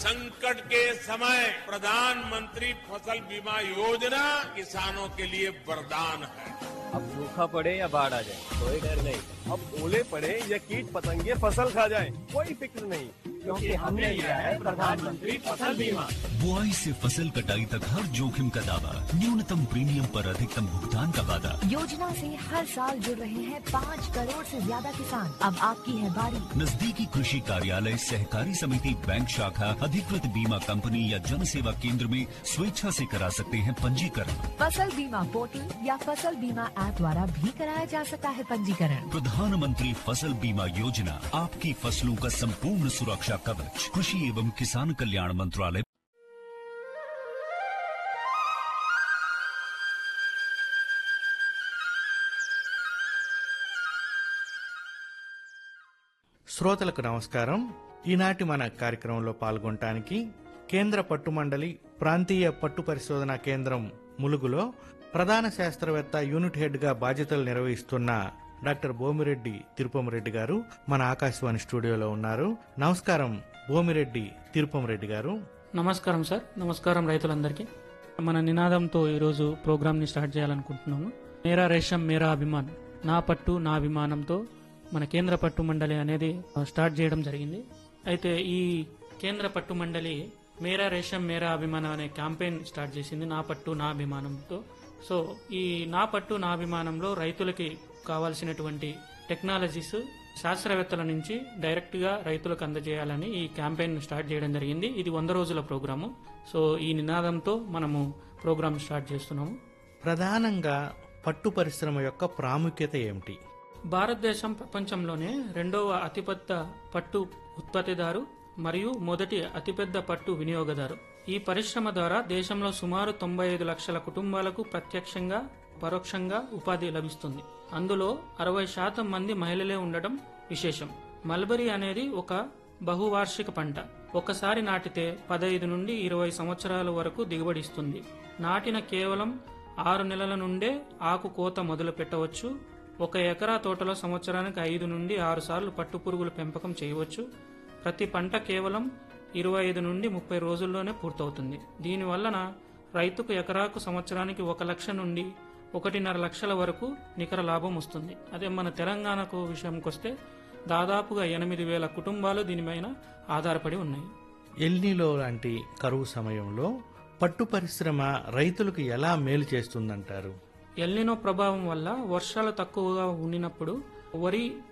संकट के समय प्रधानमंत्री फसल बीमा योजना किसानों के लिए वरदान है अब सूखा पड़े या बाढ़ आ जाए कोई डर नहीं अब ओले पड़े या कीट पतंगे फसल खा जाए कोई फिक्र नहीं क्योंकि हमने लिया है प्रधानमंत्री फसल बीमा बुआई से फसल कटाई तक हर जोखिम का दावा न्यूनतम प्रीमियम पर अधिकतम भुगतान का वादा योजना से हर साल जुड़ रहे हैं पाँच करोड़ से ज्यादा किसान अब आपकी है बारी नजदीकी कृषि कार्यालय सहकारी समिति बैंक शाखा अधिकृत बीमा कंपनी या जन सेवा केंद्र में स्वेच्छा से करा सकते हैं पंजीकरण फसल बीमा पोर्टल या फसल बीमा ऐप द्वारा भी कराया जा सकता है पंजीकरण प्रधानमंत्री फसल बीमा योजना आपकी फसलों का संपूर्ण सुरक्षा कवच कृषि एवं किसान कल्याण मंत्रालय శ్రోతలకు నమస్కారం ఈనాటి మన కార్యక్రమంలో పాల్గొనటానికి కేంద్ర పట్టుమండలి ప్రాంతీయ పట్టు పరిశోధన కేంద్రం ములుగులో ప్రధాన శాస్త్రవేత్త యూనిట్ హెడ్ గా బాధ్యతలు నిర్వహిస్తున్న డాక్టర్ భోమిరెడ్డి తిరుపమరెడ్డి గారు మన ఆకాశవాణి స్టూడియోలో ఉన్నారు నమస్కారం భోమిరెడ్డి తిరుపమరెడ్డి గారు నమస్కారం సార్ నమస్కారం రైతులందరికీ మన నినాదంతో ఈరోజు ప్రోగ్రామ్ని స్టార్ట్ చేయాలనుకుంటున్నాము మేరా రేషం మేరా అభిమాన్ నా పట్టు నా అభిమానంతో మన కేంద్ర పట్టు మండలి అనేది స్టార్ట్ చేయడం జరిగింది అయితే ఈ కేంద్ర పట్టు మండలి మేరా రేషం మేరా అభిమానం అనే క్యాంపెయిన్ స్టార్ట్ చేసింది నా పట్టు నా అభిమానంతో సో ఈ నా పట్టు నా అభిమానంలో రైతులకి కావాల్సినటువంటి టెక్నాలజీస్ శాస్త్రవేత్తల నుంచి డైరెక్ట్ గా రైతులకు అందజేయాలని ఈ క్యాంపెయిన్ స్టార్ట్ చేయడం జరిగింది ఇది వంద రోజుల ప్రోగ్రాము సో ఈ నినాదంతో మనము ప్రోగ్రామ్ స్టార్ట్ చేస్తున్నాము ప్రధానంగా పట్టు పరిశ్రమ యొక్క ప్రాముఖ్యత ఏమిటి భారతదేశం ప్రపంచంలోనే రెండవ అతిపెద్ద పట్టు ఉత్పత్తిదారు మరియు మొదటి అతిపెద్ద పట్టు వినియోగదారు ఈ పరిశ్రమ ద్వారా దేశంలో సుమారు తొంభై ఐదు లక్షల కుటుంబాలకు ప్రత్యక్షంగా పరోక్షంగా ఉపాధి లభిస్తుంది అందులో అరవై శాతం మంది మహిళలే ఉండడం విశేషం మల్బరీ అనేది ఒక బహువార్షిక పంట ఒకసారి నాటితే పదహైదు నుండి ఇరవై సంవత్సరాల వరకు దిగుబడిస్తుంది నాటిన కేవలం ఆరు నెలల నుండే ఆకు కోత మొదలు పెట్టవచ్చు ఒక ఎకరా తోటలో సంవత్సరానికి ఐదు నుండి ఆరు సార్లు పట్టు పురుగుల పెంపకం చేయవచ్చు ప్రతి పంట కేవలం ఇరవై ఐదు నుండి ముప్పై రోజుల్లోనే పూర్తవుతుంది దీనివలన రైతుకు ఎకరాకు సంవత్సరానికి ఒక లక్ష నుండి ఒకటిన్నర లక్షల వరకు నికర లాభం వస్తుంది అదే మన తెలంగాణకు విషయంకి వస్తే దాదాపుగా ఎనిమిది వేల కుటుంబాలు దీనిపైన ఆధారపడి ఉన్నాయి ఎల్నీలో లాంటి కరువు సమయంలో పట్టు పరిశ్రమ రైతులకు ఎలా మేలు చేస్తుందంటారు ఎల్నినో ప్రభావం వల్ల వర్షాలు తక్కువగా ఉండినప్పుడు వరి